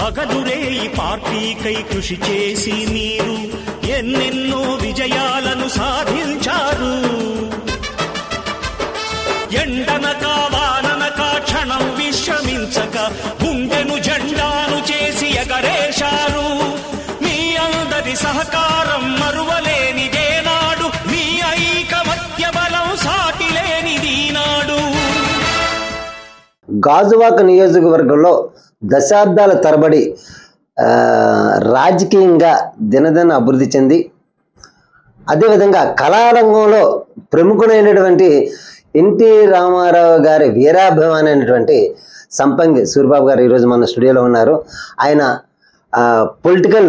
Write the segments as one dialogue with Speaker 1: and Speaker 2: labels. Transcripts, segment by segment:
Speaker 1: పగలురే ఈ పార్టీకై కృషి చేసి మీరు ఎన్నెన్నో విజయాలను సాధించారు ఎండనక వాననక క్షణం విశ్రమించక గుండెను జెండాను చేసి ఎగరేశారు మీ అందరి సహకారం మరువలేనిదేనాడు మీ ఐకమత్య బలం సాటిలేనిదీనాడు
Speaker 2: గాజువాక నియోజకవర్గంలో దశాబ్దాల తరబడి ఆ, రాజకీయంగా దినదిన అభివృద్ధి చెంది అదేవిధంగా కళారంగంలో ప్రముఖుడైనటువంటి ఎన్టీ రామారావు గారి వీరాభిమాని అయినటువంటి సంపంగి సూరిబాబు గారు ఈరోజు మన స్టూడియోలో ఉన్నారు ఆయన పొలిటికల్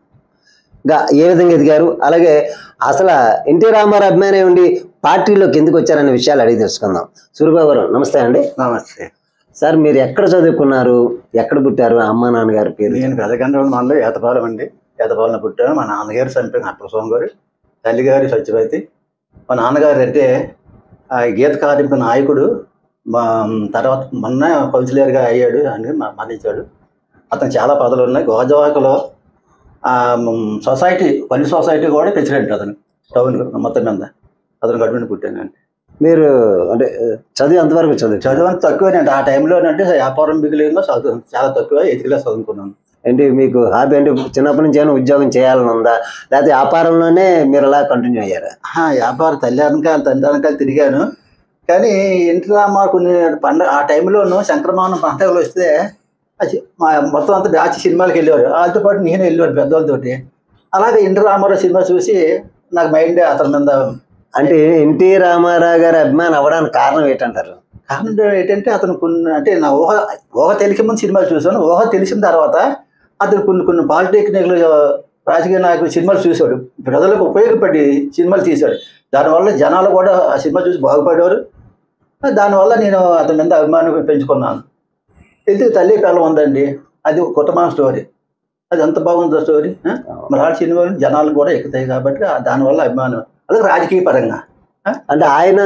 Speaker 2: గా ఏ విధంగా ఎదిగారు అలాగే అసలు ఎన్టీ రామారావు అభిమాని ఉండి పార్టీలోకి ఎందుకు వచ్చారనే విషయాలు అడిగి తెలుసుకుందాం సూరిబాబు గారు నమస్తే అండి
Speaker 3: నమస్తే
Speaker 2: సార్ మీరు ఎక్కడ చదువుకున్నారు ఎక్కడ పుట్టారు అమ్మ నాన్నగారి పేరు
Speaker 3: నేను పెదగండ్రల మనలో ఏతపాలెం అండి ఏతపాలెం పుట్టాను మా నాన్నగారు చనిపోయిన అప్పలస్వామి గారు తల్లిగారు సత్యవతి మా నాన్నగారు అంటే ఆ గీత కార్మిక నాయకుడు మా తర్వాత మొన్న కౌన్సిలర్గా అయ్యాడు అని మ- మరణించాడు అతను చాలా పదవులు ఉన్నాయి గోజవాకలో ఆ, మ్, సొసైటీ పల్లి సొసైటీ కూడా ప్రెసిడెంట్ అతను టౌన్ మొత్తం మీద అతను గడుపుని పుట్టాను
Speaker 2: మీరు అంటే చదువు ఎంతవరకు చదువు
Speaker 3: చదువు అంత తక్కువేనండి ఆ టైంలో అంటే వ్యాపారం మిగిలిందో చదువు చాలా తక్కువ ఎయిత్ చదువుకున్నాను
Speaker 2: అంటే మీకు హాబీ అంటే చిన్నప్పటి నుంచి ఏమైనా ఉద్యోగం చేయాలని ఉందా లేకపోతే వ్యాపారంలోనే మీరు అలా కంటిన్యూ అయ్యారా
Speaker 3: ఆ, వ్యాపారం తల్లి వెనకాల తండ్రి వెనకాల తిరిగాను కానీ ఇంటి రామా కొన్ని పండగ ఆ టైంలోనూ సంక్రమణ పండుగలు వస్తే అది మా మొత్తం అంతా బ్యాచ్ సినిమాలకు వెళ్ళేవారు వాళ్ళతో పాటు నేను వెళ్ళేవారు పెద్దవాళ్ళతోటి అలాగే ఇంటి రామారావు సినిమా చూసి నాకు మైండ్ అతని మీద
Speaker 2: అంటే ఎన్టీ రామారావు గారి అభిమాని అవ్వడానికి కారణం ఏంటంటారు
Speaker 3: కారణం ఏంటంటే అతను కొన్ని అంటే నా ఊహ ఊహ తెలిసే ముందు సినిమాలు చూశాను ఊహ తెలిసిన తర్వాత అతను కొన్ని కొన్ని పాలిటెక్నిక్లు రాజకీయ నాయకులు సినిమాలు చూశాడు ప్రజలకు ఉపయోగపడి సినిమాలు తీశాడు దానివల్ల జనాలు కూడా ఆ సినిమా చూసి బాగుపడేవారు దానివల్ల నేను అతని మీద అభిమానం పెంచుకున్నాను ఎందుకు తల్లి పిల్ల ఉందండి అది ఒక కుటుంబం స్టోరీ అది ఎంత బాగుందో స్టోరీ ఆ? మరి ఆ సినిమాలు జనాలు కూడా ఎక్కుతాయి కాబట్టి ఆ- దానివల్ల అభిమానం అలాగే రాజకీయ పరంగా
Speaker 2: అంటే ఆయన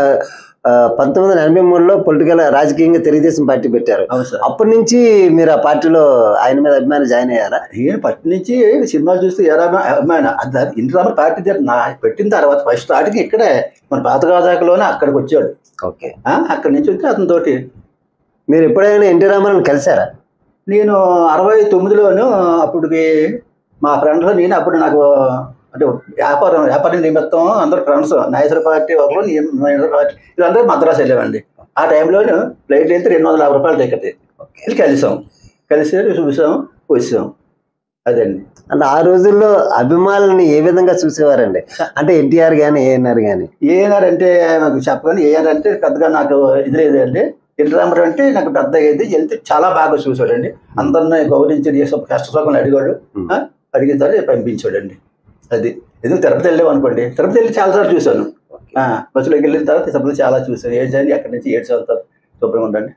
Speaker 2: ఆ, పంతొమ్మిది వందల ఎనభై మూడులో పొలిటికల్ రాజకీయంగా తెలుగుదేశం పార్టీ పెట్టారు
Speaker 3: అవును సార్
Speaker 2: అప్పటి నుంచి మీరు ఆ పార్టీలో ఆయన మీద అభిమాని జాయిన్ అయ్యారా
Speaker 3: నేను ఫస్ట్ నుంచి సినిమాలు చూస్తూ ఎలా అభిమాన ఇంటి పార్టీ దగ్గర నా పెట్టిన తర్వాత ఫస్ట్ స్టార్టింగ్ ఇక్కడే మన పాత గోదావరిలోనే అక్కడికి వచ్చాడు
Speaker 2: ఓకే
Speaker 3: ఆ, అక్కడి నుంచి వచ్చి అతనితోటి
Speaker 2: మీరు ఎప్పుడైనా ఎన్టీ రామారావు కలిసారా
Speaker 3: నేను అరవై తొమ్మిదిలోను అప్పటికి మా ఫ్రెండ్లో నేను అప్పుడు నాకు అంటే వ్యాపారం వ్యాపారం నిమిత్తం అందరు ఫ్రెండ్స్ నాయసర పార్టీ ఒకరు నేను నాయసర పార్టీ వీళ్ళందరూ మద్రాసు వెళ్ళామండి ఆ టైంలోను ఫ్లైట్ అయితే రెండు వందల యాభై రూపాయలు టికెట్ వెళ్ళి కలిసాం కలిసి చూసాం వచ్చాం అదండి
Speaker 2: అంటే ఆ రోజుల్లో అభిమానులని ఏ విధంగా చూసేవారండి అంటే ఎన్టీఆర్ కానీ ఏఎన్ఆర్ కానీ
Speaker 3: ఏఆర్ అంటే నాకు చెప్పగానే ఏఆర్ అంటే పెద్దగా నాకు ఇది లేదండి ఎన్టీ రామారావు అంటే నాకు పెద్ద ఇది వెళ్తే చాలా బాగా చూసాడండి అందరిని గౌరవించి కష్ట సుఖం అడిగాడు
Speaker 2: Hmm.
Speaker 3: ఆ, అడిగిన తర్వాత పంపించాడండి అది ఎందుకు తిరుపతి వెళ్ళాం అనుకోండి తిరుపతి వెళ్ళి చాలాసార్లు చూశాను ఆ, బస్సులోకి వెళ్ళిన తర్వాత తిరుపతి చాలా చూశాను ఏడ్చండి అక్కడి నుంచి ఏడు వెళ్తారు శుభ్రంగా ఉండండి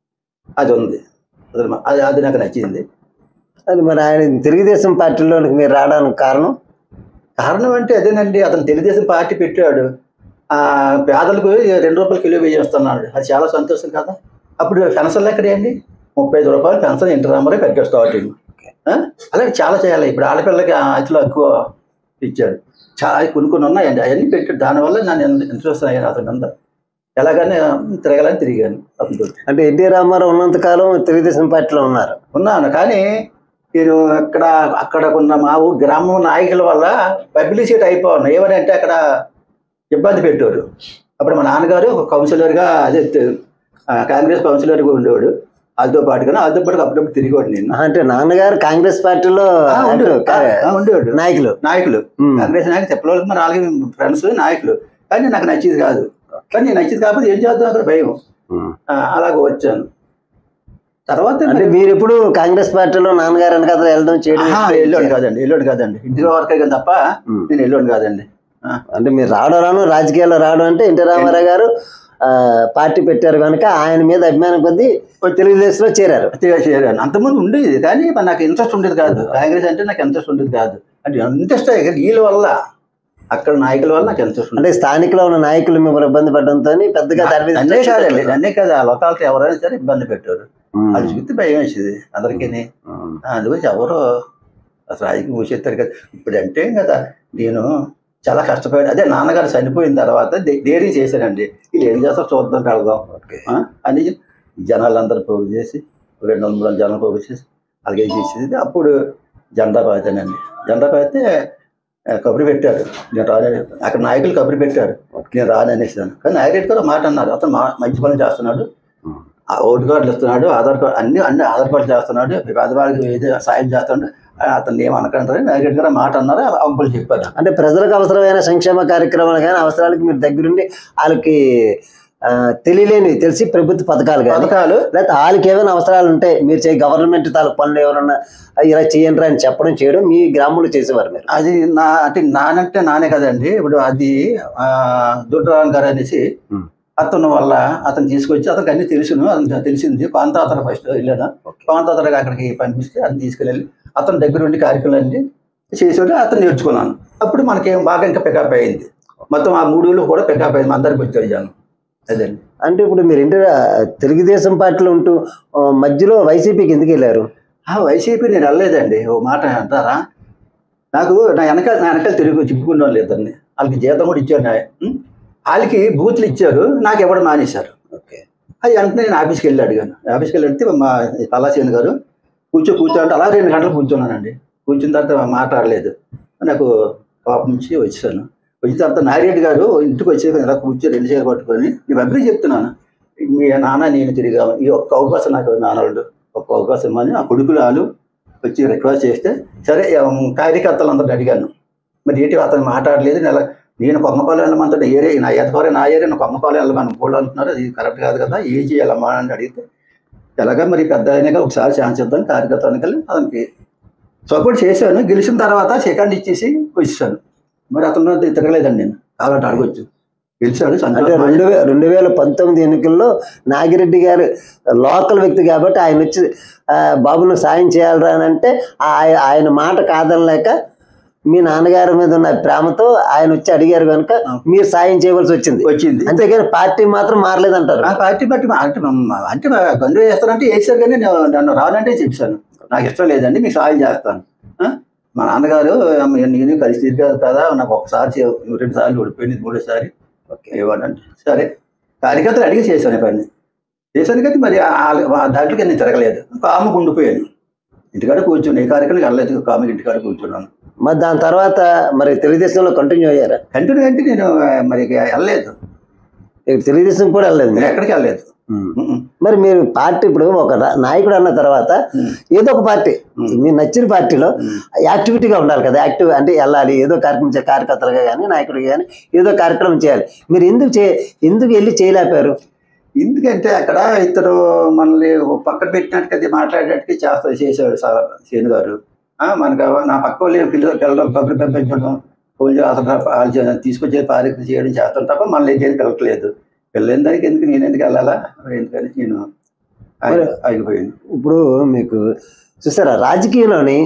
Speaker 3: అది ఉంది అది మా- అది అది నాకు నచ్చింది
Speaker 2: అది మరి ఆయన తెలుగుదేశం పార్టీలోనికి మీరు రావడానికి కారణం
Speaker 3: కారణం అంటే అదేనండి అతను తెలుగుదేశం పార్టీ పెట్టాడు ఆ పేదలకు రెండు రూపాయలు కిలో వేయిస్తున్నాడు అది చాలా సంతోషం కదా అప్పుడు పెన్షన్లు ఎక్కడేయండి ముప్పై ఐదు రూపాయలు పెన్షన్ ఇంటర్ రామారావు పెట్టాడు స్టార్టింగ్ ఆ? అలాగే చాలా చేయాలి ఇప్పుడు ఆడపిల్లకి అతిలో ఎక్కువ ఇచ్చాడు చాలా కొన్ని కొన్ని ఉన్నాయండి అవన్నీ పెట్టాడు దానివల్ల నన్ను ఇంట్రెస్ట్ అయ్యాను అతని మీద ఎలాగైనా తిరగాలని తిరిగాను అతనితో
Speaker 2: అంటే ఎన్టీ రామారావు ఉన్నంత కాలం తెలుగుదేశం పార్టీలో ఉన్నారు
Speaker 3: ఉన్నాను కానీ నేను అక్కడ అక్కడ ఉన్న మా ఊరు గ్రామం నాయకుల వల్ల పబ్లిసిటీ అయిపోయాను ఏమని అంటే అక్కడ ఇబ్బంది పెట్టారు అప్పుడు మా నాన్నగారు ఒక కౌన్సిలర్గా అదే తె- ఆ, కాంగ్రెస్ కౌన్సిలర్గా ఉండేవాడు వాళ్ళతో పాటుగా వాళ్ళతో పాటు అప్పుడప్పుడు తిరిగేవాడు నేను
Speaker 2: ఆ, అంటే నాన్నగారు కాంగ్రెస్ పార్టీలో
Speaker 3: ఆ, ఉండేవాడు.
Speaker 2: అంటే
Speaker 3: ఆ, ఉండేవాడు
Speaker 2: నాయకులు
Speaker 3: నాయకులు
Speaker 2: ఉమ్.
Speaker 3: కాంగ్రెస్ నాయకులు చెప్పలేదు మరి అలాగే ఫ్రెండ్స్ నాయకులు కానీ నాకు నచ్చేది కాదు కానీ నేను నచ్చేది కాకపోతే ఏం చేద్దాం అక్కడ భయం
Speaker 2: ఉమ్.
Speaker 3: ఆ, అలాగ వచ్చాను తర్వాత
Speaker 2: అంటే మీరు ఎప్పుడు కాంగ్రెస్ పార్టీలో నాన్నగారు వెనకాల వెళ్ళడం చేయడం
Speaker 3: ఆహా, వెళ్ళాడు కాదండి వెళ్ళాడు కాదండి ఇంటి వరకే కానీ తప్ప
Speaker 2: ఉమ్.
Speaker 3: నేను వెళ్ళాడు కాదండి ఆ,
Speaker 2: అంటే మీరు రావడం రాను రాజకీయాల్లో రావడం అంటే ఎన్టీ రామారావు గారు ఆ, పార్టీ పెట్టారు కనుక ఆయన మీద అభిమానం కొద్దీ తెలుగుదేశంలో చేరారు
Speaker 3: అతిగా చేరాను అంతకుముందు ఉండేది కానీ మరి నాకు ఇంట్రెస్ట్ ఉండేది కాదు కాంగ్రెస్ అంటే నాకు ఇంట్రెస్ట్ ఉండేది కాదు అంటే ఇంట్రెస్ట్ వీళ్ళ వల్ల అక్కడ నాయకుల వల్ల నాకు ఎంత
Speaker 2: అంటే స్థానికులో ఉన్న నాయకులు మిమ్మల్ని ఇబ్బంది పడడంతో పెద్దగా దాని మీద
Speaker 3: అన్నే కాదండి అన్నే కాదు ఆ లొకాలిటీ ఎవరైనా సరే ఇబ్బంది పెట్టారు
Speaker 2: ఉమ్.
Speaker 3: అది చూస్తే భయం వేసేది అందరికీ
Speaker 2: ఉమ్.
Speaker 3: అందుగురించి ఎవరు అసలు రాజకీయం మూసేస్తారు కదా ఇప్పుడు అంటే కదా నేను చాలా కష్టపడి అదే నాన్నగారు చనిపోయిన తర్వాత దే- ధైర్యం చేశానండి వీళ్ళు ఏం చేస్తారో చూద్దాం వెళదాం
Speaker 2: ఓకే.
Speaker 3: ఆ? అని జనాలందరూ పోగు చేసి రెండు వందల మంది జనాలు పోగు చేసి అలాగే చేసేది అప్పుడు జెండా పాతానండి జెండా పాతే ఆ, కబురు పెట్టారు నేను రాని అక్కడ నాయకులు కబురు పెట్టారు నేను రాని అనేసాను కానీ నాయకుడు కూడా మాట అన్నారు అతను మా మంచి పనులు చేస్తున్నాడు
Speaker 2: ఉమ్.
Speaker 3: ఆ ఓటు కార్డులు ఇస్తున్నాడు ఆధార్ కార్డు అన్ని అన్ని ఆధార్ కార్డు చేస్తున్నాడు పేదవాళ్ళకి ఏదో సాయం చేస్తున్నాడు ఆ, అతను ఏం అనకంటారు నాయకుడు గారు మాట అన్నారు అంకులు చెప్పారు
Speaker 2: అంటే ప్రజలకు అవసరమైన సంక్షేమ కార్యక్రమాలు కానీ అవసరాలకి మీరు దగ్గరుండి వాళ్ళకి ఆ, తెలియలేని తెలిసి ప్రభుత్వ పథకాలు కానీ
Speaker 3: పథకాలు
Speaker 2: లేకపోతే వాళ్ళకి ఏమైనా అవసరాలు ఉంటే మీరు చేయ గవర్నమెంట్ తాలూకు పనులు ఎవరన్నా "ఆ, ఇలా చేయండి అని చెప్పడం చేయడం మీ గ్రామంలో చేసేవారు మీరు
Speaker 3: అది నా అంటే నానంటే నానే కదండి ఇప్పుడు అది ఆ, దుడ్డరాన్ గారు అనేసి
Speaker 2: ఉమ్.
Speaker 3: అతను వల్ల అతను తీసుకొచ్చి అతనికి అన్ని తెలుసును అతను తెలిసింది పాంతాతర ఫస్ట్ వెళ్ళాను పాంతాతరగా అక్కడికి పంపిస్తే అతను తీసుకెళ్ళి అతని దగ్గర ఉండి కార్యక్రమాలన్నీ చేసేవాడు అతను నేర్చుకున్నాను అప్పుడు మనకేం బాగా ఇంకా పికప్ అయింది మొత్తం ఆ మూడులో కూడా పికప్ అయింది అందరికి వచ్చారు జనం అదండి
Speaker 2: అంటే ఇప్పుడు మీరు ఇంటి తెలుగుదేశం పార్టీలో ఉంటూ ఆ, మధ్యలో వైసీపీకి ఎందుకు వెళ్ళారు
Speaker 3: ఆ వైసీపీ నేను వెళ్ళలేదండి ఓ మాట అంటారా నాకు నా వెనకాల నా వెనకాల తిరిగి చెప్పుకునే వాళ్ళు ఇద్దరిని వాళ్ళకి జీతం కూడా ఇచ్చారు నా ఉం? వాళ్ళకి బూత్లు ఇచ్చారు నాకు ఇవ్వడం మానేశారు
Speaker 2: ఓకే
Speaker 3: అది వెంటనే నేను ఆఫీస్కి వెళ్ళి అడిగాను ఆఫీస్కి వెళ్ళి అడిగితే మా పల్లాసేన్ గారు కూర్చో కూర్చో అంటే అలా రెండు గంటలు కూర్చున్నానండి కూర్చున్న తర్వాత మాట్లాడలేదు నాకు కోపం నుంచి వచ్చాను వచ్చిన తర్వాత నారెడ్డి గారు ఇంటికి వచ్చి ఇలా కూర్చో రెండు చేతులు పట్టుకొని నేను అభివృద్ధి చెప్తున్నాను మీ నాన్న నేను తిరిగా ఈ ఒక్క అవకాశం నాకు నాన్నడు ఒక్క అవకాశం ఇమ్మని ఆ కొడుకులు వాళ్ళు వచ్చి రిక్వెస్ట్ చేస్తే సరే ఉమ్, కార్యకర్తలు అందరిని అడిగాను మరి ఏంటి అతను మాట్లాడలేదు నెల నేను కొంగపాలెం వెళ్ళమంటే ఏరే నా ఏతపాలెం నా ఏరియా నేను కొంగపాలెం వెళ్ళమని కూడా అంటున్నారు అది కరెక్ట్ కాదు కదా ఏం చేయాలమ్మా అని అడిగితే ఎలాగా మరి పెద్ద అయినాక ఒకసారి ఛాన్స్ ఇద్దాం కార్యకర్త ఎన్నికలు అతనికి సపోర్ట్ చేశాను గెలిచిన తర్వాత సెకండ్ ఇచ్చేసి వచ్చేసాను మరి అతను తిరగలేదండి నేను కాబట్టి అడగొచ్చు గెలిచాడు
Speaker 2: అంటే
Speaker 3: సంతోషం
Speaker 2: రెండు వే రెండు వేల పంతొమ్మిది ఎన్నికల్లో నాగిరెడ్డి గారు లోకల్ వ్యక్తి కాబట్టి ఆయన వచ్చి ఆ, బాబును సాయం చేయాలరా అని అంటే ఆయ- ఆయన మాట కాదనలేక మీ నాన్నగారి మీద ఉన్న ప్రేమతో ఆయన వచ్చి అడిగారు కనుక మీరు సాయం చేయవలసి వచ్చింది
Speaker 3: వచ్చింది
Speaker 2: అంతేగాని పార్టీ మాత్రం మారలేదంటారు
Speaker 3: ఆ పార్టీ బట్టి మా- అంటే మా- అంటే గండు వేస్తానంటే వేసారు కానీ నేను నన్ను రానంటే చెప్పాను నాకు ఇష్టం లేదండి మీకు సాయం చేస్తాను ఆ? మా నాన్నగారు అమ్మ, నేను కలిసి తిరిగారు కదా నాకు ఒకసారి చే- రెండు సార్లు ఓడిపోయింది మూడోసారి ఓకే ఇవ్వడండి సరే కార్యకర్తలు అడిగి చేశాను ఈ పని చేశాను కానీ మరి ఆ- ఆ దాంట్లోకి నేను తిరగలేదు కాముకు ఉండిపోయాను ఇంటికాడ కూర్చుని ఏ కార్యక్రమం వెళ్ళలేదు కాముకి ఇంటికాడ కూర్చున్నాను
Speaker 2: మరి దాని తర్వాత మరి తెలుగుదేశంలో కంటిన్యూ అయ్యారా
Speaker 3: కంటిన్యూ అంటే నేను ఆ, మరి ఇక వెళ్ళలేదు
Speaker 2: ఇక తెలుగుదేశం కూడా వెళ్ళలేదు
Speaker 3: నేను
Speaker 2: మీరు.
Speaker 3: ఎక్కడికి వెళ్ళలేదు
Speaker 2: ఉమ్.
Speaker 3: ఉమ్మ్.
Speaker 2: మరి మీరు పార్టీ ఇప్పుడు ఒక రా- నాయకుడు అన్న తర్వాత
Speaker 3: ఉమ్.
Speaker 2: ఏదో ఒక పార్టీ
Speaker 3: ఉమ్.
Speaker 2: మీరు నచ్చిన పార్టీలో
Speaker 3: ఉమ్.
Speaker 2: యాక్టివిటీగా ఉండాలి కదా యాక్టివ్ అంటే వెళ్ళాలి ఏదో కార్యక్రమం చే- కార్యకర్తలుగా కానీ నాయకుడిగా కానీ ఏదో కార్యక్రమం చేయాలి మీరు ఎందుకు చే ఎందుకు వెళ్ళి చేయలేకపోయారు
Speaker 3: ఎందుకంటే అక్కడ ఇతను మనల్ని ఓ పక్కన పెట్టినట్టుగా అది మాట్లాడేట్టుగా చేస్తా చేశాడు సార్ శేను గారు ఆ, మనకు నా పక్క వాళ్ళు పిల్లలు పిల్లలు కబురు పంపించడం ఫోన్ అతను వాళ్ళు చే- తీసుకొచ్చే పారిక చేయడం చేస్తాను తప్ప మనల్ని ఏం పిలవట్లేదు పిల్లల దానికి ఎందుకు నేను ఎందుకు వెళ్ళాలా మరి ఎందుకని నేను ఆగి- ఆగిపోయాను
Speaker 2: ఇప్పుడు మీకు చూసారా రాజకీయంలోని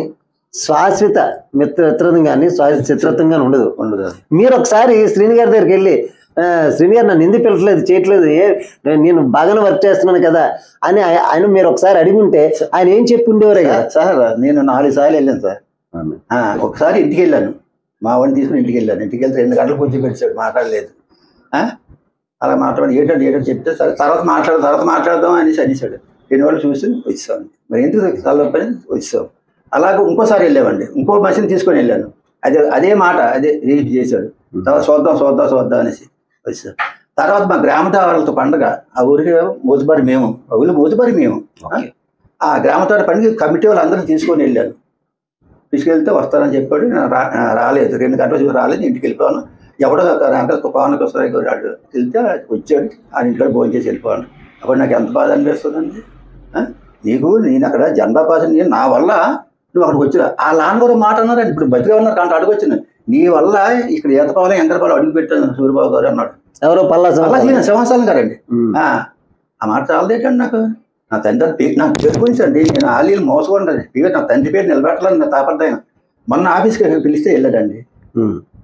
Speaker 2: శాశ్వత మిత్రత్వం కానీ చిత్రత్వం కానీ ఉండదు
Speaker 3: ఉండదు అది.
Speaker 2: మీరు ఒకసారి శ్రీని గారి దగ్గరికి వెళ్ళి "ఆ, శ్రీని గారు నన్ను ఎందుకు పిలవట్లేదు చేయట్లేదు ఏ నేను బాగానే వర్క్ చేస్తున్నాను కదా అని ఆయ- ఆయన మీరు ఒకసారి అడిగి ఉంటే ఆయన ఏం చెప్పి ఉండేవారే కదా
Speaker 3: సార్ నేను నాలుగు సార్లు వెళ్ళాను సార్ ఆ, ఒకసారి ఇంటికి వెళ్ళాను మా వాడిని తీసుకుని ఇంటికి వెళ్ళాను ఇంటికి వెళ్తే రెండు గంటలు కూర్చో పెట్టాడు మాట్లాడలేదు ఆ? అలా మాట్లాడి ఏంటంటే ఏంటంటే చెప్తే సరే తర్వాత మాట్లాడు తర్వాత మాట్లాడదాం అనేసి అనేసాడు రెండు వాళ్ళు చూసి వచ్చాం మరి ఎందుకు తలపని వచ్చాం అలాగే ఇంకోసారి వెళ్ళామండి ఇంకో మనిషిని తీసుకొని వెళ్ళాను అదే అదే మాట అదే రీచ్ చేశాడు తర్వాత చూద్దాం చూద్దాం చూద్దాం అనేసి వచ్చాం తర్వాత మా గ్రామ వాళ్ళతో పండగ ఆ ఊరికి మోతుబారి మేము ఆ ఊళ్ళో మోతుబారి మేము ఆ? ఆ గ్రామతోట పనికి కమిటీ వాళ్ళందరూ తీసుకొని వెళ్ళాను తీసుకెళ్తే వస్తానని చెప్పాడు నేను రా ఆ, రాలేదు రెండు గంటలు చూసి రాలేదు ఇంటికి వెళ్ళిపోయాను ఎవడో అంటే పవన్కి వస్తాయి వాడు వెళ్తే వచ్చాడు ఆ ఇంటికాడ భోజనం చేసి వెళ్ళిపోయాను అప్పుడు నాకు ఎంత బాధ అనిపిస్తుందండి ఆ? నీకు నేను అక్కడ జెండా పాస్ నేను నా వల్ల నువ్వు అక్కడికి వచ్చిన ఆ లాన్ గారు మాట అన్నారండి ఇప్పుడు బతిగా ఉన్నారు కానీ అడుగొచ్చిన నీ వల్ల ఇక్కడ ఈతపాలెం ఎంకరపాలెం అడుగు పెట్టాను సూర్యబాబు గారు అన్నాడు
Speaker 2: ఎవరో పల్లా
Speaker 3: అలా
Speaker 2: సింహాచలం.
Speaker 3: సింహాసనం గారండి
Speaker 2: ఉమ్.
Speaker 3: ఆ ఆ మాట చాలదేటండి నాకు నా తండ్రి పేరు నాకు పేరు గురించి అండి నేను ఆలీలు మోసకుంటుంది ఇక నా తండ్రి పేరు నిలబెట్టాలని నా తాపడ్డాను మొన్న ఆఫీస్కి పిలిస్తే వెళ్ళాడండి
Speaker 2: ఉమ్.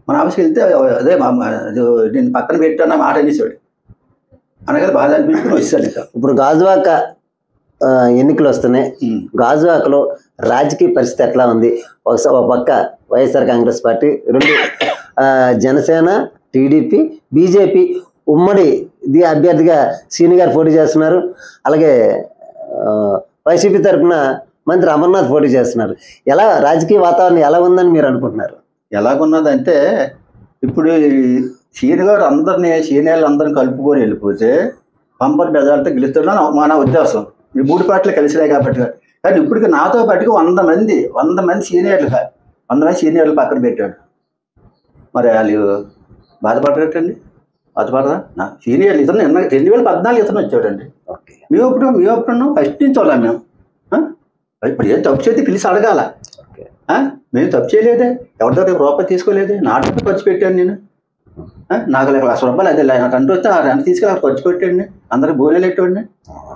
Speaker 3: మన ఆఫీస్కి వెళ్తే అదే మా మా- అది నేను పక్కన పెట్టాను మాట అనేసాడు అనగా బాధ అనిపించుకుని వచ్చాను ఇంకా
Speaker 2: ఇప్పుడు గాజువాక ఆ, ఎన్నికలు వస్తున్నాయి
Speaker 3: ఉమ్.
Speaker 2: గాజువాకలో రాజకీయ పరిస్థితి ఎట్లా ఉంది ఒక స- ఒక పక్క వైఎస్ఆర్ కాంగ్రెస్ పార్టీ రెండు ఆ, జనసేన టీడీపీ బీజేపీ ఉమ్మడి ఇది అభ్యర్థిగా సీని గారు పోటీ చేస్తున్నారు అలాగే ఆ, వైసీపీ తరఫున మంత్రి అమర్నాథ్ పోటీ చేస్తున్నారు ఎలా రాజకీయ వాతావరణం ఎలా ఉందని మీరు అనుకుంటున్నారు
Speaker 3: ఎలాగున్నదంటే ఇప్పుడు సీని గారు అందరినీ సీనియర్లు అందరిని కలుపుకొని వెళ్ళిపోతే పంపర్ బెదాలతో గెలుస్తున్నా మన ఉద్దేశం ఈ మూడు పార్టీలు కలిసినాయి కాబట్టి కానీ ఇప్పటికి నాతో పాటుగా వంద మంది వంద మంది సీనియర్లు కా- వంద మంది సీనియర్లు పక్కన పెట్టాడు మరి వాళ్ళు బాధపడరటండి బాధపడరా నా సీనియర్లు ఇతను నిన్న రెండు వేల పద్నాలుగు ఇతను వచ్చాడండి
Speaker 2: ఓకే
Speaker 3: మేము ఇప్పుడు మేము ఎప్పుడు ఫస్ట్ నుంచి వాళ్ళం మేము ఆ? ఇప్పుడు ఏం తప్పు చేస్తే పిలిచి అడగాల
Speaker 2: ఓకే
Speaker 3: ఆ? మేము తప్పు చేయలేదే ఎవరి దగ్గర రూపాయి తీసుకోలేదే నా డబ్బు ఖర్చు పెట్టాను నేను ఆ? నాకు లేక లక్ష రూపాయలు అదే నాకు అంటూ వస్తే ఆ రెండు తీసుకెళ్ళి అక్కడ ఖర్చు పెట్టండి అందరికి భోజనాలు పెట్టండి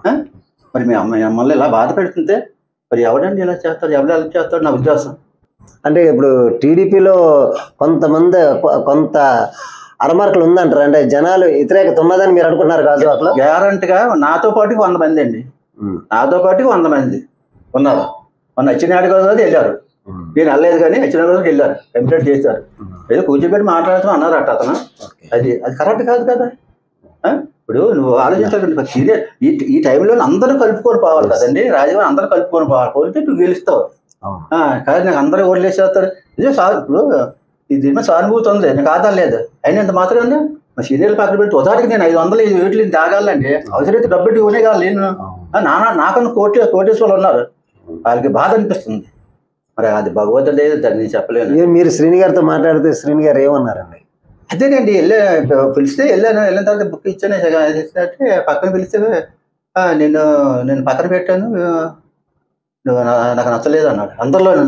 Speaker 3: మరి మీ అమ్మ మమ్మల్ని ఇలా బాధ పెడుతుంటే మరి ఎవడండి ఇలా చేస్తారు ఎవరు ఎలా చేస్తారు నా ఉద్దేశం
Speaker 2: అంటే ఇప్పుడు టీడీపీలో కొంతమంది కొ- కొంత అరమార్కులు ఉందంటారు అంటే జనాలు వ్యతిరేకత ఉన్నదని మీరు అనుకుంటున్నారు గాజువాకలో
Speaker 3: గ్యారంటీగా నాతో పాటుకి వంద మంది అండి
Speaker 2: ఉమ్.
Speaker 3: నాతో పాటుకి వంద మంది ఉన్నారు మొన్న వచ్చినాడు కదా వెళ్ళారు నేను వెళ్ళలేదు కానీ వచ్చిన రోజు వెళ్ళారు కంప్లైంట్ చేశారు ఏదో కూర్చోబెట్టి మాట్లాడుతూ అన్నారు అట్ట అతను
Speaker 2: ఓకే.
Speaker 3: అది అది కరెక్ట్ కాదు కదా ఆ? ఇప్పుడు నువ్వు ఆలోచించాలి సీనియర్ ఈ ఈ టైంలో అందరూ కలుపుకొని పోవాలి కదండి రాజీవ్ అందరూ కలుపుకొని పోవాలి పోతే నువ్వు గెలుస్తావు
Speaker 2: అవును.
Speaker 3: ఆ, కాదు నాకు అందరూ ఓట్లేసేస్తారు ఇదే సార్ ఇప్పుడు ఈ దీని మీద సానుభూతి ఉంది నాకు ఆధారం లేదు అయినంత మాత్రం మా సీనియర్లు పక్కన పెట్టి ఉదాహరణకి నేను ఐదు వందలు ఐదు వేట్లు తాగాలండి అవసరమైతే డబ్బు పెట్టి కొనేగాలి నేను ఆ, నాన్న నాకన్నా కోటి కోటేశ్వరులు ఉన్నారు వాళ్ళకి బాధ అనిపిస్తుంది మరి అది భగవతుడే దాన్ని నేను చెప్పలేను
Speaker 2: ఏ- మీరు శ్రీని గారితో మాట్లాడితే శ్రీని గారు ఏమన్నారండి
Speaker 3: అదేనండి వెళ్ళా పిలిస్తే వెళ్ళాను వెళ్ళిన తర్వాత బుక్ ఇచ్చాను అది ఇచ్చినట్టే పక్కన పిలిస్తే "ఆ, నేను నేను పక్కన పెట్టాను ఆ, నువ్వు నా- నాకు నచ్చలేదు అన్నాడు అందరిలోనూ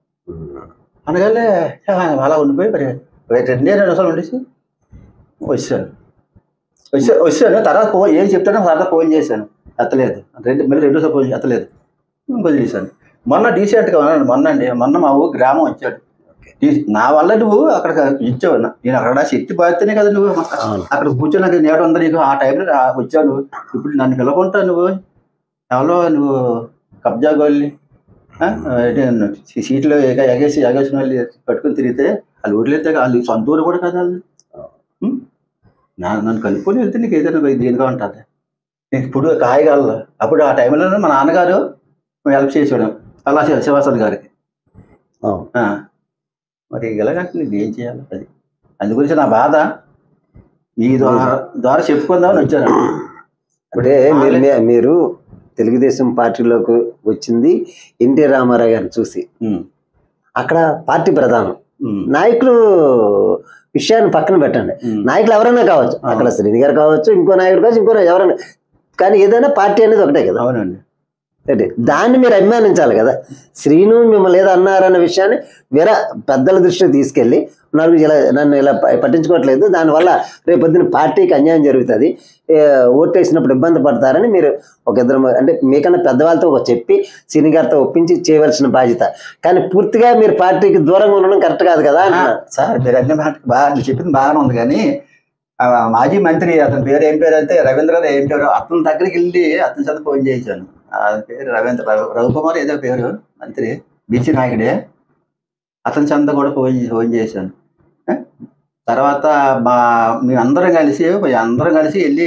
Speaker 3: అనగానే "ఆ, అలా ఉండిపోయి మరి రెండే రెండు నిమిషాలు ఉండేసి వచ్చాను వచ్చా వచ్చాను తర్వాత ఫోన్ ఏం చెప్తానో తర్వాత ఫోన్ చేశాను ఎత్తలేదు రెండు మళ్ళీ రెండు ఫోన్ ఎత్తలేదు వదిలేశాను మొన్న డీసెంట్గా ఉన్నాను మొన్న అండి మొన్న మా ఊరు గ్రామం వచ్చాడు ఈ- నా వల్ల నువ్వు అక్కడ ఇచ్చావు నా- నేను అక్కడ శక్తి బాధితేనే కదా నువ్వు
Speaker 2: అవును.
Speaker 3: అక్కడ కూర్చొని నాకు నేడు ఉంది నీకు ఆ టైంలో రా- వచ్చాను ఇప్పుడు నన్ను పిలవకుంటా నువ్వు ఎవరో నువ్వు కబ్జా గోల్ని ఆ? ఏంటి నన్ను సీ- సీట్లో ఎగ- ఎగేసి ఎగేసిన వాళ్ళు పట్టుకుని తిరిగితే వాళ్ళు ఊర్లైతే వాళ్ళు సొంత ఊరు కూడా కదా వాళ్ళు ఉం? నా నన్ను కనుక్కొని వెళ్తే నీకు ఏదైనా దీనిగా ఉంటుంది నీకు ఇప్పుడు కాయగలరు అప్పుడు ఆ టైంలో మా నాన్నగారు హెల్ప్ చేసాడు అలా శివాసన్ గారికి
Speaker 2: అవును.
Speaker 3: ఆ. మరి ఇలాగంటే నీకు ఏం చేయాలి అది అందు గురించి నా బాధ మీ ద్వారా ద్వారా చెప్పుకుందామని వచ్చాను
Speaker 2: అంటే మీరు మీ- మీరు తెలుగుదేశం పార్టీలోకి వచ్చింది ఎన్టీ రామారావు గారిని చూసి
Speaker 3: ఉమ్,
Speaker 2: అక్కడ పార్టీ ప్రధానం
Speaker 3: ఉమ్,
Speaker 2: నాయకులు విషయాన్ని పక్కన పెట్టండి
Speaker 3: ఉమ్.
Speaker 2: నాయకులు ఎవరైనా కావచ్చు అక్కడ శ్రీని గారు కావచ్చు ఇంకో నాయకుడు కావచ్చు ఇంకో ఎవరైనా కానీ ఏదైనా పార్టీ అనేది ఒకటే కదా
Speaker 3: అవునండి
Speaker 2: ఏంటి? దాన్ని మీరు అభిమానించాలి కదా శ్రీను మిమ్మల్ని ఏదో అన్నారన్న విషయాన్ని వేరే పెద్దల దృష్టికి తీసుకెళ్ళి నలుగురు ఇలా నన్ను ఇలా ప- పట్టించుకోవట్లేదు దానివల్ల రేపు పొద్దున్న పార్టీకి అన్యాయం జరుగుతుంది ఏ, ఓటేసినప్పుడు ఇబ్బంది పడతారని మీరు ఒక ఇద్దరు మ- అంటే మీకన్నా పెద్దవాళ్ళతో ఒక చెప్పి శ్రీని గారితో ఒప్పించి చేయవలసిన బాధ్యత కానీ పూర్తిగా మీరు పార్టీకి దూరంగా ఉండడం కరెక్ట్ కాదు కదా
Speaker 3: ఆ,
Speaker 2: అంటున్నారు
Speaker 3: సార్ మీరు అన్ని మాట బాగా మీరు చెప్పింది బాగానే ఉంది కానీ ఆ, మాజీ మంత్రి అతని పేరు ఏం పేరు అంటే రవీంద్ర గారు ఏం పేరు అతని దగ్గరికి వెళ్ళి అతని చేత ఫోన్ చేయించాను ఆ పేరు రవీంద్ర రవి రవికుమార్ ఏదో పేరు మంత్రి బీసీ నాయకుడే అతని చెంత కూడా ఫోన్ ఫోన్ చేశాను ఆ? తర్వాత మా మేమందరం కలిసి అందరం కలిసి వెళ్ళి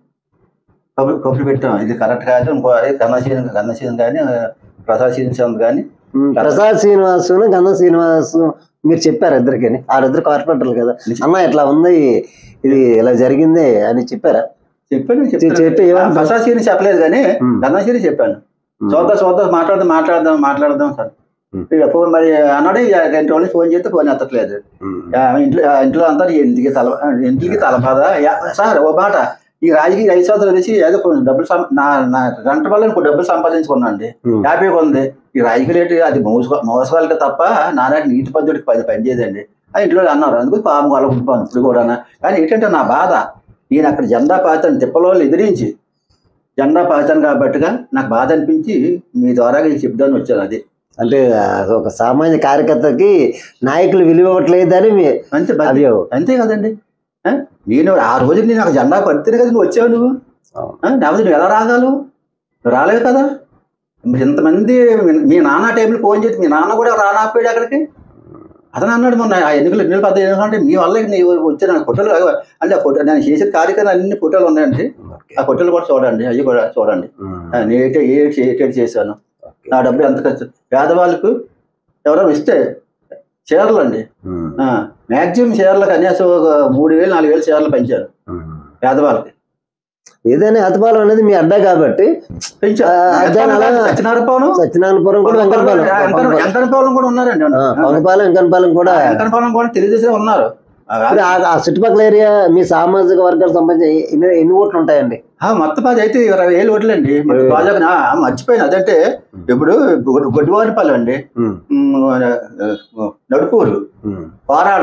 Speaker 3: కబురు కబురు పెట్టాం ఇది కరెక్ట్ కాదు ఇంకో గన్నసీన్ గన్నసీన్ కానీ ప్రసాద్ సీన్ చంద్ కానీ
Speaker 2: ఉమ్, ప్రసాద్ శ్రీనివాసు గంధం శ్రీనివాసు మీరు చెప్పారు ఇద్దరికని ఆరిద్దరు కార్పొరేటర్లు కదా అన్న ఇట్లా ఉంది ఇది ఇలా జరిగింది అని చెప్పారా
Speaker 3: చెప్పాను
Speaker 2: చెప్పి ఏమన్నా-
Speaker 3: ప్రసాద్ సీన్ చెప్పలేదు కానీ
Speaker 2: ఉమ్.
Speaker 3: గన్నసీన్ చెప్పాను
Speaker 2: ఉమ్.
Speaker 3: చూద్దాం చూద్దాం మాట్లాడదాం మాట్లాడదాం మాట్లాడదాం సార్
Speaker 2: ఉమ్.
Speaker 3: ఇక ఫోన్ మరి అన్నాడు ఇక రెండు రోజులు ఫోన్ చేస్తే ఫోన్ ఎత్తట్లేదు
Speaker 2: ఉమ్.
Speaker 3: ఆ, ఇంట్లో ఆ, ఇంట్లో అంతా ఇంటికి తల ఇంటికి తల బాధ యా, సార్ ఓ మాట ఈ రాజకీయ ఐదు సంవత్సరాలు వేసి ఏదో కొన్ని డబ్బులు సం- నా నా గంట వల్ల ఇంకో డబ్బులు సంపాదించుకున్నాను అండి
Speaker 2: ఉమ్.
Speaker 3: హ్యాపీగా ఉంది ఈ రాజకీయ రేటు అది మోసుకో మోసగాలకి తప్ప నానాటి నీతి పద్ధతికి పది పని చేయదండి ఆ ఇంట్లో అన్నారు అందుకు పాము వాళ్ళ ఉండిపోను ఇప్పుడు కూడా కానీ ఏంటంటే నా బాధ ఈయన అక్కడ జెండా పాతాను తిప్పలో ఎదిరించి జెండా పాతాను కాబట్టిగా నాకు బాధ అనిపించి మీ ద్వారా ఇది చెప్దాని వచ్చాను అది
Speaker 2: అంటే ఆ, ఒక సామాన్య కార్యకర్తకి నాయకులు విలువ ఇవ్వట్లేదని మీ
Speaker 3: అంతే బతి-
Speaker 2: అభియోగం
Speaker 3: అంతే కదండి ఆ? నేను ఆ రోజు నేను నాకు జెండా పడితేనే కదా నువ్వు వచ్చావు నువ్వు
Speaker 2: అవును.
Speaker 3: ఆ? లేకపోతే నువ్వు ఎలా రాగాలు నువ్వు రాలేదు కదా మరి ఇంతమంది మీ- మీ నాన్న టైంలో ఫోన్ చేసి మీ నాన్న కూడా రానాపోయాడు అక్కడికి అతను అన్నాడు మొన్న ఆ ఎన్నికలు ఎన్నికలు పెద్ద ఎన్నికలు అంటే మీ వల్ల నీ వచ్చే నాకు ఫోటోలు అంటే ఆ ఫోటో నేను చేసిన కార్యక్రమాలు అన్ని ఫోటోలు ఉన్నాయండి
Speaker 2: ఓకే.
Speaker 3: ఆ ఫోటోలు కూడా చూడండి అవి కూడా చూడండి
Speaker 2: ఉమ్.
Speaker 3: ఆ, నేను ఏ ఏ ఏ చేశాను
Speaker 2: ఓకే.
Speaker 3: నా డబ్బులు ఎంత ఖర్చు పేదవాళ్ళకు ఎవరైనా ఇస్తే చీరలు అండి
Speaker 2: ఉమ్.
Speaker 3: మ్యాక్సిమం చీరలు కనీసం ఒక మూడు వేలు నాలుగు వేలు చీరలు పెంచారు
Speaker 2: ఉమ్.
Speaker 3: పేదవాళ్ళకి
Speaker 2: ఏదైనా అతపాలం అనేది మీ అడ్డా కాబట్టి
Speaker 3: పెంచారు
Speaker 2: ఆ, దాని అలా-
Speaker 3: సత్యనారాయణపురం
Speaker 2: సత్యనారాయణపురం కూడా వెంకటపాలెం
Speaker 3: వెంకటపాలెం కూడా ఉన్నారండి
Speaker 2: ఆ, పొంగపాలెం వెంకటపాలెం కూడా
Speaker 3: వెంకటపాలెం కూడా తెలుగుదేశం ఉన్నారు ఆ,
Speaker 2: ఇప్పుడు ఆ ఆ చుట్టుపక్కల ఏరియా మీ సామాజిక వర్గాలకు సంబంధించి ఎన్ని ఎన్ని ఓట్లు ఉంటాయండి
Speaker 3: ఆ, మొత్తం అది అయితే ఇరవై వేలు ఓట్లండి మొత్తం బాజాకు నా- ఆ, మర్చిపోయాను అదంటే ఇప్పుడు గొడ్డివారిపల్లి అండి
Speaker 2: ఉమ్.
Speaker 3: ఉమ్, ఆ, నడుపూరు
Speaker 2: ఉమ్.
Speaker 3: పోరాడ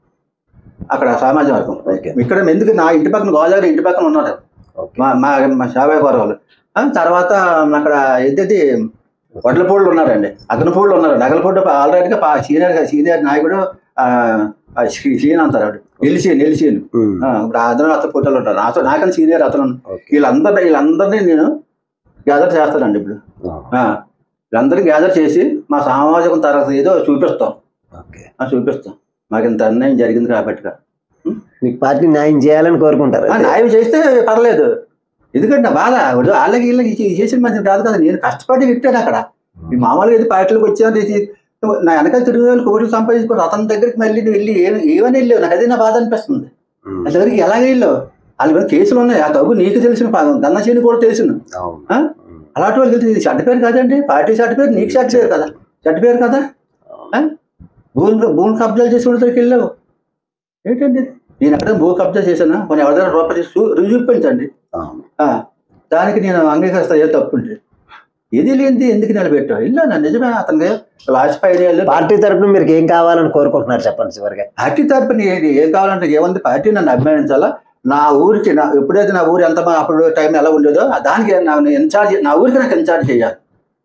Speaker 3: అక్కడ సామాజిక వర్గం
Speaker 2: ఓకే.
Speaker 3: ఇక్కడ ఎందుకు నా ఇంటి పక్కన గోదావరి ఇంటి పక్కన ఉన్నారు
Speaker 2: ఓకే.
Speaker 3: మా మా మా శాబాయ్ వాళ్ళు ఆ, తర్వాత అక్కడ ఏదైతే వడ్లపూళ్ళు ఉన్నారండి అగనపూళ్ళు ఉన్నారండి అగలపూడి ఆల్రెడీగా పా- సీనియర్ సీనియర్ నాయకుడు ఆ, ఆ సీ- సీన్ అంటారు ఆవిడ నిలిచీన్ నిలిచీన్
Speaker 2: ఉమ్.
Speaker 3: ఇప్పుడు అతను అతను ఫోటోలు ఉంటారు నాతో నాకన్నా సీనియర్ అతను
Speaker 2: ఓకే.
Speaker 3: వీళ్ళందరినీ వీళ్ళందరినీ నేను గ్యాదర్ చేస్తానండి ఇప్పుడు
Speaker 2: ఆ,
Speaker 3: ఆ, వీళ్ళందరినీ గ్యాదర్ చేసి మా సామాజిక తరగతి ఏదో చూపిస్తాం
Speaker 2: ఓకే.
Speaker 3: ఆ, చూపిస్తాం మాకు ఇంత అన్యాయం జరిగింది కాబట్టి
Speaker 2: మీకు పార్టీ న్యాయం చేయాలని కోరుకుంటారు
Speaker 3: ఆ, న్యాయం చేస్తే పర్లేదు ఎందుకంటే నా బాధ ఇప్పుడు వాళ్ళకి వీళ్ళకి ఇది చేసిన మంచి కాదు కదా నేను కష్టపడి పెట్టాను అక్కడ ఈ మామూలుగా ఏది పార్టీలకు వచ్చాను ఇది నా వెనకాల తిరిగి వేలు కోట్లు సంపాదించుకుని అతని దగ్గరికి మళ్ళీ నువ్వు వెళ్ళి ఏమి ఏమని వెళ్ళావు నాకు అదే నా బాధ అనిపిస్తుంది
Speaker 2: ఉమ్.
Speaker 3: వాళ్ళ దగ్గరికి ఎలాగ వెళ్ళావు వాళ్ళ మీద కేసులు ఉన్నాయి ఆ తగ్గు నీకు తెలిసిన పాదం దన్నచేని కూడా తెలుసును
Speaker 2: అవును.
Speaker 3: ఆ?
Speaker 2: ఉమ్.
Speaker 3: అలాంటి వాళ్ళకి తెలిసి చెడ్డ పేరు కాదండి పార్టీ చెడ్డ పేరు నీకు చెడ్డ పేరు కదా చెడ్డ పేరు కదా ఆ? భూమి భూమి కబ్జాలు చేసి వాళ్ళ దగ్గరికి వెళ్ళావు ఏంటండి ఇది? నేను ఎక్కడ భూ కబ్జా చేశానా కొన్ని ఎవరి దగ్గర రూపాయలు చేసి చూ- రుజువు చూపించండి
Speaker 2: అవును.
Speaker 3: ఆ, దానికి నేను అంగీకరిస్తా ఏ తప్పు ఉంటుంది ఇది లేనిది ఎందుకు నిలబెట్టావు ఇల్లా నా నిజమే అతనికి లాస్ట్ ఫైవ్ ఇయర్లు
Speaker 2: పార్టీ తరపున మీరు ఏం కావాలని కోరుకుంటున్నారు చెప్పండి చివరిగా
Speaker 3: పార్టీ తరపున ఏది ఏం కావాలంటే ఏముంది పార్టీ నన్ను అభిమానించాలా నా ఊరికి నా ఎప్పుడైతే నా ఊరు ఎంత మా- అప్పుడు టైం ఎలా ఉండేదో దానికి నాకు ఇన్ఛార్జ్ నా ఊరికి నాకు ఇన్ఛార్జ్ చేయాలి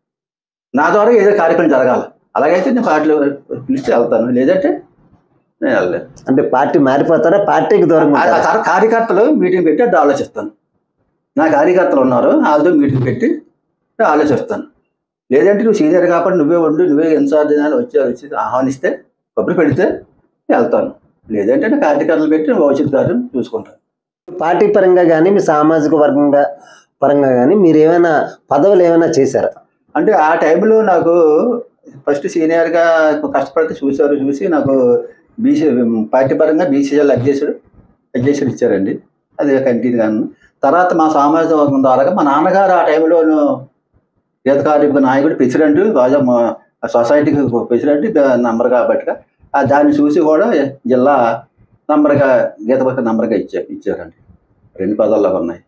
Speaker 3: నా ద్వారా ఏదో కార్యక్రమం జరగాలి అలాగైతే నేను పార్టీలో పిలిస్తే వెళ్తాను లేదంటే నేను వెళ్ళలేదు
Speaker 2: అంటే పార్టీ మారిపోతారా పార్టీకి దూరంగా
Speaker 3: ఆ- ఆ
Speaker 2: ఉంటారా?
Speaker 3: తర్వాత కార్యకర్తలు మీటింగ్ పెట్టి అప్పుడు ఆలోచిస్తాను నా కార్యకర్తలు ఉన్నారు వాళ్ళతో మీటింగ్ పెట్టి నేను ఆలోచిస్తాను లేదంటే నువ్వు సీనియర్ కాబట్టి నువ్వే ఉండు నువ్వే ఇన్ఛార్జ్ అని వచ్చి వచ్చి ఆహ్వానిస్తే కబురు పెడితే వెళ్తాను లేదంటే నా కార్యకర్తలు పెట్టి భవిష్యత్ కార్యం చూసుకుంటాను
Speaker 2: పార్టీ పరంగా కానీ మీ సామాజిక వర్గంగా పరంగా కానీ మీరు ఏమైనా పదవులు ఏమైనా చేశారా
Speaker 3: అంటే ఆ టైంలో నాకు ఫస్ట్ సీనియర్గా కష్టపడితే చూశారు చూసి నాకు బీసీ పార్టీ పరంగా బీసీఎల్ అధ్యక్షుడు అధ్యక్షుడు ఇచ్చారండి అది కంటిన్యూ గాను తర్వాత మా సామాజిక వర్గం ద్వారా మా నాన్నగారు ఆ టైంలోను గీత కార్మిక నాయకుడు ప్రెసిడెంట్ రాజా మా సొసైటీకి ప్రెసిడెంట్ నంబర్ కాబట్టి ఆ దాన్ని చూసి కూడా జిల్లా నంబర్గా గీత పక్క నంబర్గా ఇచ్చారు ఇచ్చారండి రెండు పదాల్లో ఉన్నాయి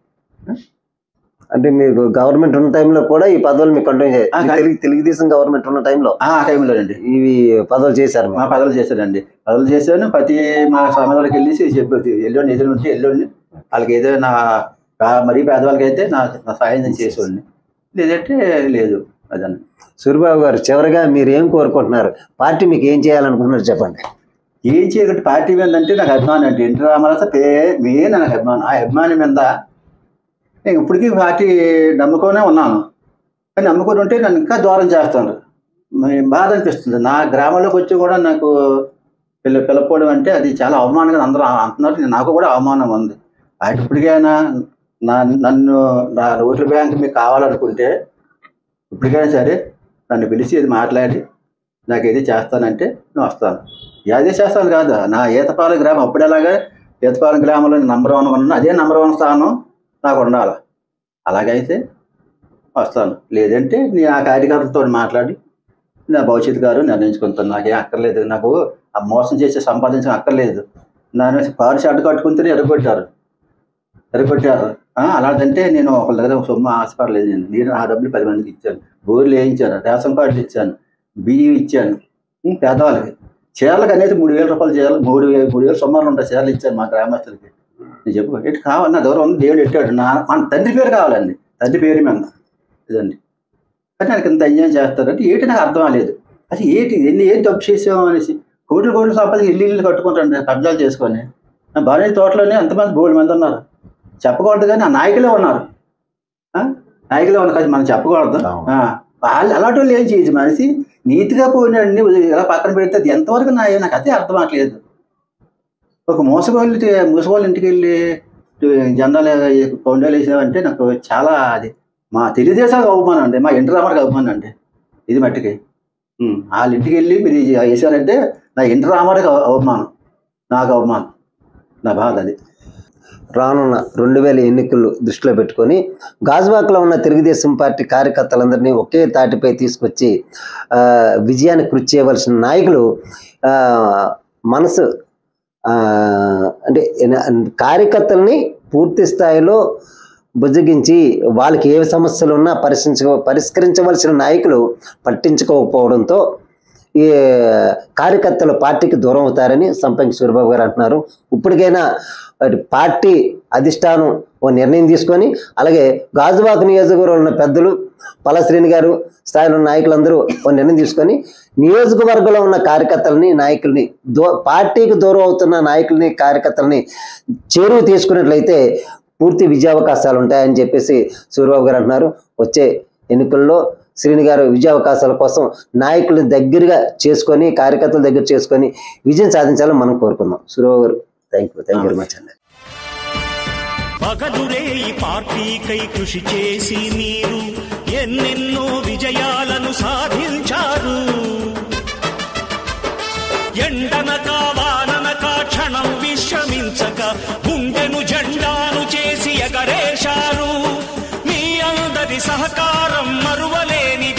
Speaker 2: అంటే మీకు గవర్నమెంట్ ఉన్న టైంలో కూడా ఈ పదవులు మీకు కంటిన్యూ
Speaker 3: ఆ,
Speaker 2: చేయాలి తెలుగు తెలుగుదేశం గవర్నమెంట్ ఉన్న టైంలో
Speaker 3: ఆ టైంలోనండి
Speaker 2: ఇవి పదవులు చేశారు
Speaker 3: మా
Speaker 2: మీరు.
Speaker 3: పదవులు చేశానండి పదవులు చేశాను ప్రతి మా సమాజంలోకి వెళ్ళేసి చెప్పి ఎల్లుండి ఎదురు నుంచి ఎల్లుండి వాళ్ళకి ఏదో నా పే- మరీ పేదవాళ్ళకి అయితే నా నా సాయం నేను చేసేవాడిని లేదంటే లేదు అదన్న
Speaker 2: సూరిబాబు గారు చివరిగా మీరు ఏం కోరుకుంటున్నారు పార్టీ మీకు ఏం చేయాలనుకుంటున్నారు చెప్పండి
Speaker 3: ఏం చేయగట్టి పార్టీ మీద అంటే నాకు అభిమానం అంటే ఎన్టీ రామారావు పే మెయిన్ నాకు అభిమానం ఆ అభిమానం మీద నేను ఇప్పటికీ పార్టీ నమ్ముకొనే ఉన్నాను కానీ నమ్ముకొని ఉంటే నన్ను ఇంకా దూరం చేస్తాను మరి బాధ అనిపిస్తుంది నా గ్రామంలోకి వచ్చి కూడా నాకు పిల్ల పిలకపోవడం అంటే అది చాలా అవమానంగా అందరూ అంటున్నారు నాకు కూడా అవమానం ఉంది ఆయన ఇప్పటికైనా నా నన్ను నా ఓట్ల బ్యాంక్ మీకు కావాలనుకుంటే ఇప్పటికైనా సరే నన్ను పిలిచి ఇది మాట్లాడి నాకు ఏది చేస్తానంటే నేను వస్తాను అదే చేస్తాను కాదు నా ఈతపాలెం గ్రామం అప్పుడు ఎలాగా ఈతపాలెం గ్రామంలో నంబర్ వన్ ఉన్నాను అదే నంబర్ వన్ స్థానం నాకు ఉండాలి అలాగైతే వస్తాను లేదంటే నేను ఆ కార్యకర్తలతో మాట్లాడి నా భవిష్యత్తు గారు నిర్ణయించుకుంటాను నాకేం అక్కర్లేదు నాకు ఆ మోసం చేసి సంపాదించడం అక్కర్లేదు నన్ను పారిసి అడ్డు కట్టుకుంటేనే ఎరగొట్టారు ఎరగొట్టారు ఆ, అలాంటంటే నేను ఒకళ్ళ దగ్గర ఒక సొమ్ము ఆశపడలేదు నేను నేను ఆ డబ్బులు పది మందికి ఇచ్చాను బోర్లు వేయించాను రేషన్ కార్డులు ఇచ్చాను బియ్యం ఇచ్చాను ఉం, పేదవాళ్ళకి చీరలకు అనేది మూడు వేల రూపాయలు చీరలు మూడు వేలు మూడు వేలు సుమారు ఉంటాయి చీరలు ఇచ్చాను మా గ్రామస్తులకి నేను చెప్పు ఎటు కావాలి నా దూరం ఉంది దేవుడు ఎట్టాడు నా మన తండ్రి పేరు కావాలండి తండ్రి పేరు మీద ఇదండి కానీ నాకు ఇంత అన్యాయం చేస్తారంటే ఏంటి నాకు అర్థం అవ్వలేదు అది ఏంటి ఎన్ని ఏం తప్పు చేసాము అనేసి కోట్లు కోట్లు సంపాదించి ఇల్లు ఇల్లు కట్టుకుంటాండి కబ్జాలు చేసుకొని నా భార్య తోటలోనే ఎంతమంది బోల్డ్ మంది ఉన్నారు చెప్పకూడదు కానీ ఆ నాయకులే ఉన్నారు ఆ? నాయకులే ఉన్నారు కానీ మనం చెప్పకూడదు
Speaker 2: అవును.
Speaker 3: ఆ, వాళ్ళు అలాంటి వాళ్ళు ఏం చేయొచ్చు మనిషి నీతిగా పోయినండి ఇలా పక్కన పెడితే అది ఎంతవరకు నా నాకు అదే అర్థం అవ్వట్లేదు ఒక మోసగోళ్ళు మూసగోళ్ళ ఇంటికి వెళ్ళి జెండాలు కొండలు వేసామంటే నాకు చాలా అది మా తెలుగుదేశానికి అవమానం అండి మా ఎన్టీ రామారావుకి అవమానం అండి ఇది మట్టికి ఉమ్, వాళ్ళ ఇంటికి వెళ్ళి మీరు ఇది వేసారంటే నా ఎన్టీ రామారావుకి అవ- అవమానం నాకు అవమానం నా బాధ అది
Speaker 2: రానున్న రెండు వేల ఎన్నికలు దృష్టిలో పెట్టుకొని గాజువాకలో ఉన్న తెలుగుదేశం పార్టీ కార్యకర్తలందరినీ ఒకే తాటిపై తీసుకొచ్చి ఆ, విజయాన్ని కృషి చేయవలసిన నాయకులు ఆ, మనసు ఆ, అంటే ఎన- కార్యకర్తల్ని పూర్తి స్థాయిలో బుజ్జగించి వాళ్ళకి ఏ సమస్యలు ఉన్నా పరిశీలించ పరిష్కరించవలసిన నాయకులు పట్టించుకోకపోవడంతో ఈ కార్యకర్తలు పార్టీకి దూరం అవుతారని సంపంగి సూర్యబాబు గారు అంటున్నారు ఇప్పటికైనా అటు పార్టీ అధిష్టానం ఓ నిర్ణయం తీసుకొని అలాగే గాజువాక నియోజకవర్గంలో ఉన్న పెద్దలు పలశ్రేణి గారు స్థాయిలో ఉన్న నాయకులందరూ ఓ నిర్ణయం తీసుకొని నియోజకవర్గంలో ఉన్న కార్యకర్తలని నాయకుల్ని దో పార్టీకి దూరం అవుతున్న నాయకుల్ని కార్యకర్తలని చేరువ తీసుకున్నట్లయితే పూర్తి విజయావకాశాలు ఉంటాయని చెప్పేసి సూర్యబాబు గారు అంటున్నారు వచ్చే ఎన్నికల్లో శ్రీని గారు విజయావకాశాల కోసం నాయకులను దగ్గరగా చేసుకొని కార్యకర్తల దగ్గర చేసుకొని విజయం సాధించాలని మనం కోరుకుందాం Suryababu garu thank you thank you very much అండి
Speaker 1: పగలురే ఈ పార్టీకై కృషి చేసి మీరు ఎన్నెన్నో విజయాలను సాధించారు ఎండనక వాననక క్షణం విశ్రమించక గుండెను జెండాను చేసి ఎగరేశారు మీ అందరి సహకారం మరువలేని